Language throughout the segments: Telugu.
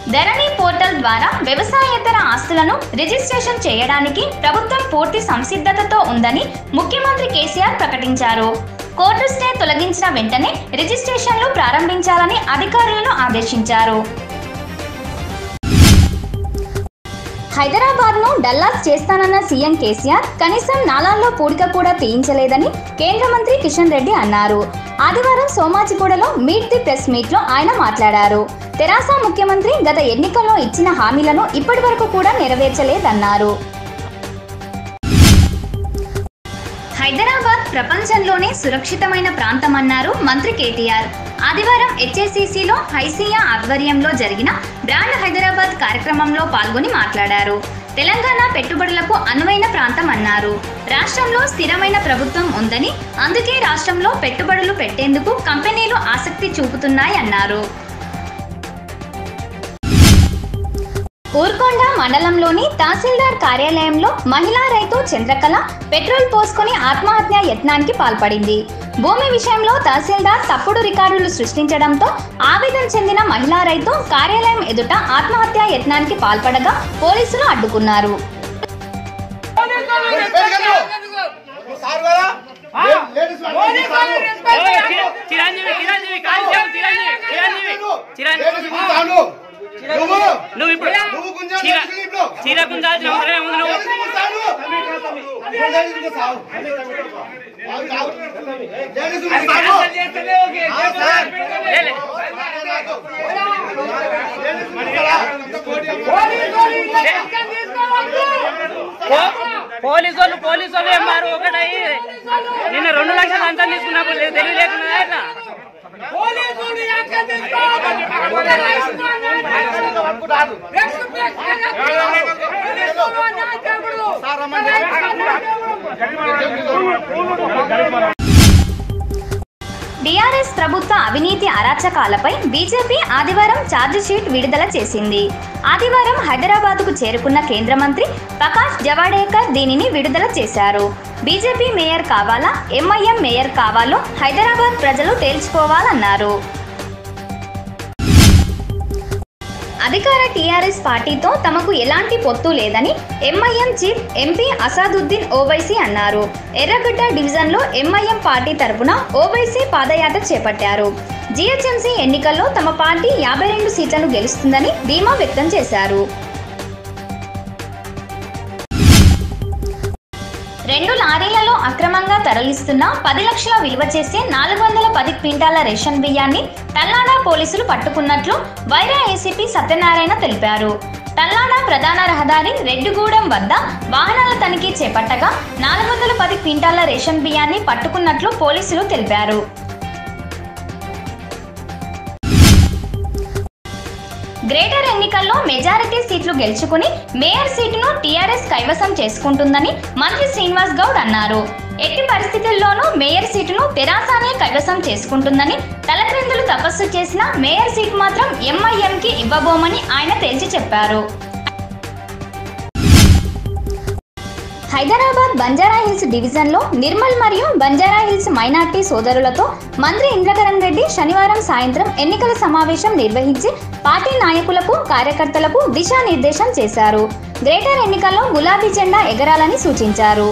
ధరణి పోర్టల్ ద్వారా వ్యవసాయేతర ఆస్తులను రిజిస్ట్రేషన్ చేయడానికి ప్రభుత్వం పూర్తి సంసిద్ధతతో ఉందని ముఖ్యమంత్రి కేసీఆర్ ప్రకటించారు కోర్టు స్టే తొలగించిన వెంటనే రిజిస్ట్రేషన్లు ప్రారంభించాలని అధికారులను ఆదేశించారు హైదరాబాద్ ను డల్లాస్ చేస్తానన్న సీఎం కేసీఆర్ కనీసం నాలాల్లో పూడిక కూడా తీయించలేదని కేంద్ర మంత్రి కిషన్ రెడ్డి అన్నారు ఆదివారం సోమాజిగూడలో మీట్ ది ప్రెస్ మీట్ లో ఆయన మాట్లాడారు తెరాస ముఖ్యమంత్రి గత ఎన్నికల్లో ఇచ్చిన హామీలను ఇప్పటి వరకు కూడా నెరవేర్చలేదన్నారు హైదరాబాద్ ప్రపంచంలోనే సురక్షితమైన ప్రాంతమన్నారు మంత్రి కేటీఆర్ ఆదివారం హెచ్ఎస్సిసిలో హైసియా ఆధ్వర్యంలో జరిగిన బ్రాండ్ హైదరాబాద్ కార్యక్రమంలో పాల్గొని మాట్లాడారు తెలంగాణ పెట్టుబడులకు అనువైన ప్రాంతం అన్నారు రాష్ట్రంలో స్థిరమైన ప్రభుత్వం ఉందని అందుకే రాష్ట్రంలో పెట్టుబడులు పెట్టేందుకు కంపెనీలు ఆసక్తి చూపుతున్నాయన్నారు ఊర్కొండ మండలంలోని తహసీల్దార్ కార్యాలయంలో మహిళా రైతు చంద్రకళ పెట్రోల్ పోసుకొని ఆత్మహత్య యత్నానికి పాల్పడింది భూమి విషయంలో తహసీల్దార్ తప్పుడు రికార్డులు సృష్టించడంతో ఆవేదన చెందిన మహిళా రైతు కార్యాలయం ఎదుట ఆత్మహత్య యత్నానికి పాల్పడగా పోలీసులు అడ్డుకున్నారు సార్ కదా లేడీస్ చిరంజీవి చిరంజీవి కాల్చావు చిరంజీవి చిరంజీవి చిరంజీవి చాలు నువ్వు నువ్వు ఇప్పుడు నువ్వు గుంజాలు చీర తీసుకుని ఇప్పుడు. చీర గుంజాల్సిన అవసరం ఏముంది నువ్వు లేడీస్ చాలు లేడీస్ చాలు లేడీస్ చాలు ఆ, సార్. లే, లే. పో- పోలీసు వాళ్ళు పోలీసు వాళ్ళు ఏం మారు ఒకటై నిన్న రెండు లక్షలు అంతా తీసుకున్నప్పుడు లేదు తెలివి లేకుండా ఎట్లా? టీఆర్ఎస్ ప్రభుత్వ అవినీతి అరాచకాలపై బీజేపీ ఆదివారం ఛార్జిషీట్ విడుదల చేసింది ఆదివారం హైదరాబాద్కు చేరుకున్న కేంద్ర మంత్రి ప్రకాష్ జవాడేకర్ దీనిని విడుదల చేశారు బీజేపీ మేయర్ కావాలా ఎంఐఎం మేయర్ కావాలో హైదరాబాద్ ప్రజలు తేల్చుకోవాలన్నారు అధికార టీఆర్ఎస్ పార్టీతో తమకు ఎలాంటి పొత్తు లేదని ఎంఐఎం చీఫ్ ఎంపీ అసాదుద్దీన్ ఓవైసీ అన్నారు ఎర్రగడ్డ డివిజన్లో ఎంఐఎం పార్టీ తరపున ఓవైసీ పాదయాత్ర చేపట్టారు జీహెచ్ఎంసీ ఎన్నికల్లో తమ పార్టీ యాభై రెండు సీట్లను గెలుస్తుందని ధీమా వ్యక్తం చేశారు రెండు లారీలలో అక్రమంగా తరలిస్తున్న పది లక్షల విలువ చేసే నాలుగు వందల పది క్వింటాల రేషన్ బియ్యాన్ని తల్లాడ పోలీసులు పట్టుకున్నట్లు వైరా ఏసీపీ సత్యనారాయణ తెలిపారు తల్లాడ ప్రధాన రహదారి రెడ్డిగూడెం వద్ద వాహనాల తనిఖీ చేపట్టగా నాలుగు వందల పది క్వింటాల రేషన్ బియ్యాన్ని పట్టుకున్నట్లు పోలీసులు తెలిపారు గ్రేటర్ ఎన్నికల్లో మెజారిటీ సీట్లు గెలుచుకుని మేయర్ సీటును టీఆర్ఎస్ కైవసం చేసుకుంటుందని మంత్రి శ్రీనివాస్ గౌడ్ అన్నారు ఎట్టి పరిస్థితుల్లోనూ మేయర్ సీటును తెరాసానే కైవసం చేసుకుంటుందని తలక్రిందులు తపస్సు చేసిన మేయర్ సీట్ మాత్రం ఎంఐఎంకి ఇవ్వబోమని ఆయన తేల్చి చెప్పారు హైదరాబాద్ బంజారా హిల్స్ డివిజన్లో నిర్మల్ మరియు బంజారా హిల్స్ మైనార్టీ సోదరులతో మంత్రి ఇంద్రకరణ్ రెడ్డి శనివారం సాయంత్రం ఎన్నికల సమావేశం నిర్వహించి పార్టీ నాయకులకు కార్యకర్తలకు దిశానిర్దేశం చేశారు గ్రేటర్ ఎన్నికల్లో గులాబీ జెండా ఎగరాలని సూచించారు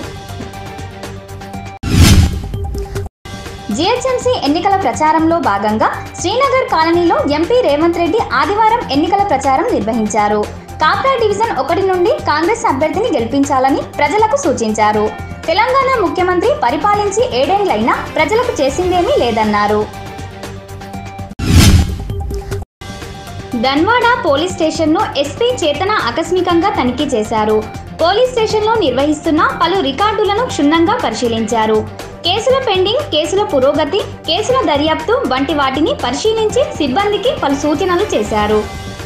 జీహెచ్ఎంసీ ఎన్నికల ప్రచారంలో భాగంగా శ్రీనగర్ కాలనీలో ఎంపీ రేవంత్ రెడ్డి ఆదివారం ఎన్నికల ప్రచారం నిర్వహించారు కాప్రా డివిజన్ ఒకటి నుండి కాంగ్రెస్ అభ్యర్థిని గెలిపించాలని ప్రజలకు సూచించారు తెలంగాణ ముఖ్యమంత్రి పరిపాలించి ఏడేండ్లైనా ప్రజలకు చేసిందేమీ లేదన్నారు ధన్వాడ పోలీస్ స్టేషన్ను ఎస్పీ చేతన ఆకస్మికంగా తనిఖీ చేశారు పోలీస్ స్టేషన్లో నిర్వహిస్తున్న పలు రికార్డులను క్షుణ్ణంగా పరిశీలించారు కేసుల పెండింగ్ కేసుల పురోగతి కేసుల దర్యాప్తు వంటి వాటిని పరిశీలించి సిబ్బందికి పలు సూచనలు చేశారు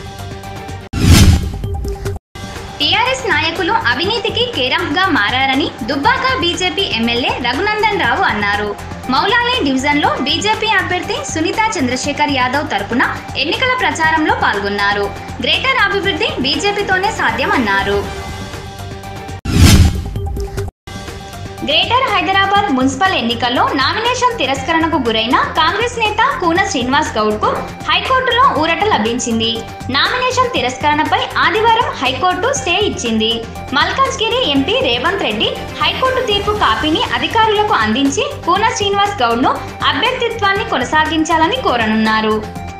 టీఆర్ఎస్ నాయకులు అవినీతికి కేరాఫ్గా మారారని దుబ్బాక బీజేపీ ఎమ్మెల్యే రఘునందన్ రావు అన్నారు మౌలాలి డివిజన్లో బీజేపీ అభ్యర్థి సునీతా చంద్రశేఖర్ యాదవ్ తరపున ఎన్నికల ప్రచారంలో పాల్గొన్నారు గ్రేటర్ అభివృద్ధి బీజేపీతోనే సాధ్యమన్నారు గ్రేటర్ హైదరాబాద్ మున్సిపల్ ఎన్నికల్లో నామినేషన్ తిరస్కరణకు గురైన కాంగ్రెస్ నేత కూన శ్రీనివాస్ గౌడ్ కు హైకోర్టులో ఊరట లభించింది నామినేషన్ తిరస్కరణపై ఆదివారం హైకోర్టు స్టే ఇచ్చింది మల్కాజ్గిరి ఎంపీ రేవంత్ రెడ్డి హైకోర్టు తీర్పు కాపీని అధికారులకు అందించి కూన శ్రీనివాస్ గౌడ్ ను అభ్యర్థిత్వాన్ని కొనసాగించాలని కోరనున్నారు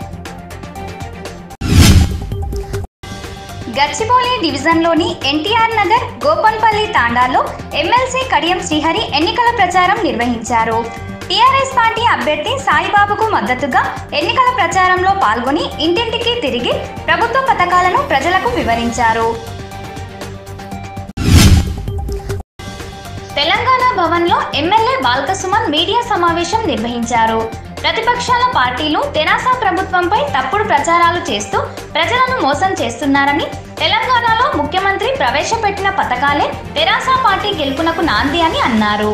గచ్చిబౌలి డివిజన్లోని ఎన్టీఆర్ నగర్ గోపన్పల్లి తాండాలో ఎమ్మెల్సీ కడియం శ్రీహరి ఎన్నికల ప్రచారం నిర్వహించారు టీఆర్ఎస్ పార్టీ అభ్యర్థి సాయిబాబుకు మద్దతుగా ఎన్నికల ప్రచారంలో పాల్గొని ఇంటింటికి తిరిగి ప్రభుత్వ పథకాలను ప్రజలకు వివరించారు తెలంగాణ భవన్లో ఎమ్మెల్యే బాల్కసుమన్ మీడియా సమావేశం నిర్వహించారు ప్రతిపక్షాల పార్టీలు తెరాస ప్రభుత్వంపై తప్పుడు ప్రచారాలు చేస్తూ ప్రజలను మోసం చేస్తున్నారని తెలంగాణలో ముఖ్యమంత్రి ప్రవేశపెట్టిన పథకాలే తెరాస పార్టీ గెలుపునకు నాంది అని అన్నారు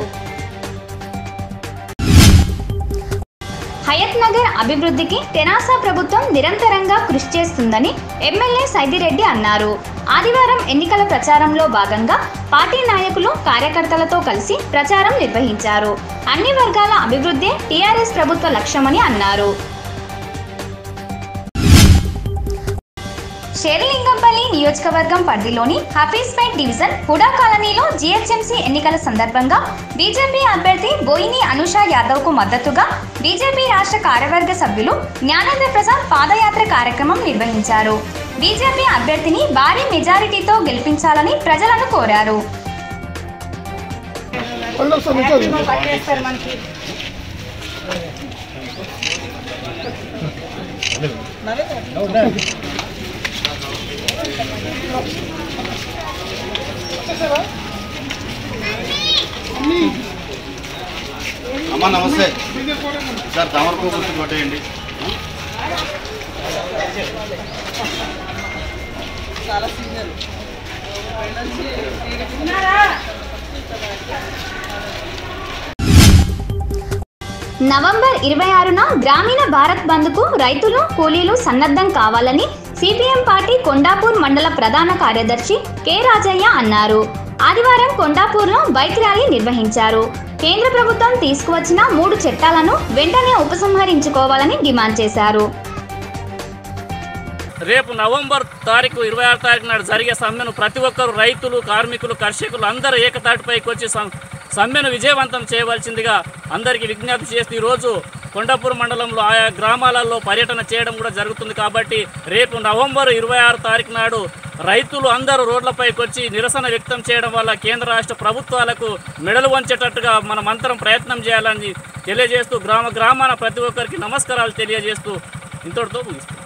హయత్ నగర్ అభివృద్ధికి తెరాస ప్రభుత్వం నిరంతరంగా కృషి చేస్తుందని ఎమ్మెల్యే సైదిరెడ్డి అన్నారు ఆదివారం ఎన్నికల ప్రచారంలో భాగంగా పార్టీ నాయకులు కార్యకర్తలతో కలిసి ప్రచారం నిర్వహించారు అన్ని వర్గాల అభివృద్ధి టీఆర్ఎస్ ప్రభుత్వ లక్ష్యమని అన్నారు షేర్లింగంపల్లి నియోజకవర్గం పరిధిలోని హఫీజ్పేట్ డివిజన్ హుడా కాలనీలో జీహెచ్ఎంసీ ఎన్నికల సందర్భంగా బీజేపీ అభ్యర్థి బోయిని అనుష యాదవ్కు మద్దతుగా బీజేపీ రాష్ట్ర కార్యవర్గ సభ్యులు జ్ఞానేంద్ర ప్రసాద్ పాదయాత్ర కార్యక్రమం నిర్వహించారు బీజేపీ అభ్యర్థిని భారీ మెజారిటీతో గెలిపించాలని ప్రజలను కోరారు అమ్మా నమస్తే సార్ తమరకు గుర్తు కొట్టేయండి నవంబర్ ఇరవై ఆరున గ్రామీణ భారత్ బంద్కు రైతులు కూలీలు సన్నద్ధం కావాలని సిపిఎం పార్టీ కొండాపూర్ మండల ప్రధాన కార్యదర్శి కె రాజయ్య అన్నారు ఆదివారం కొండాపూర్లో బైక్ ర్యాలీ నిర్వహించారు కేంద్ర ప్రభుత్వం తీసుకువచ్చిన మూడు చట్టాలను వెంటనే ఉపసంహరించుకోవాలని డిమాండ్ చేశారు రేపు నవంబర్ తారీఖు ఇరవై ఆరు తారీఖు నాడు జరిగే సమ్మెను ప్రతి ఒక్కరు రైతులు కార్మికులు కర్షకులు అందరూ ఏకతాటిపైకి వచ్చి సం- సమ్మెను విజయవంతం చేయవలసిందిగా అందరికీ విజ్ఞప్తి చేస్తూ ఈరోజు కొండపూర్ మండలంలో ఆయా గ్రామాలలో పర్యటన చేయడం కూడా జరుగుతుంది కాబట్టి రేపు నవంబర్ ఇరవై ఆరు తారీఖు నాడు రైతులు అందరూ రోడ్లపైకి వచ్చి నిరసన వ్యక్తం చేయడం వల్ల కేంద్ర రాష్ట్ర ప్రభుత్వాలకు మెడలు వంచేటట్టుగా మనం అందరం ప్రయత్నం చేయాలని తెలియజేస్తూ గ్రామ గ్రామాన ప్రతి ఒక్కరికి నమస్కారాలు తెలియజేస్తూ ఇంతటితో ముగిస్తాం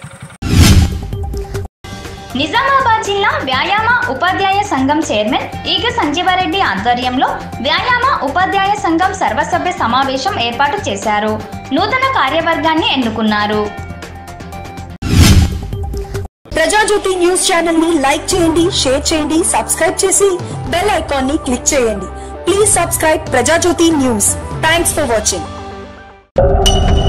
నిజామాబాద్ జిల్లా వ్యాయామ ఉపాధ్యాయ సంఘం చైర్మన్ ఈగ సంజీవారెడ్డి ఆధ్వర్యంలో వ్యాయామ ఉపాధ్యాయ సంఘం సర్వసభ్య సమావేశం ఏర్పాటు చేశారు నూతన కార్యవర్గాన్ని ఎన్నుకున్నారు ప్రజాజ్యోతి న్యూస్ ఛానల్ ని లైక్ చేయండి షేర్ చేయండి సబ్స్క్రైబ్ చేసి బెల్ ఐకాన్ ని క్లిక్ చేయండి please subscribe Prajajyothi news thanks for watching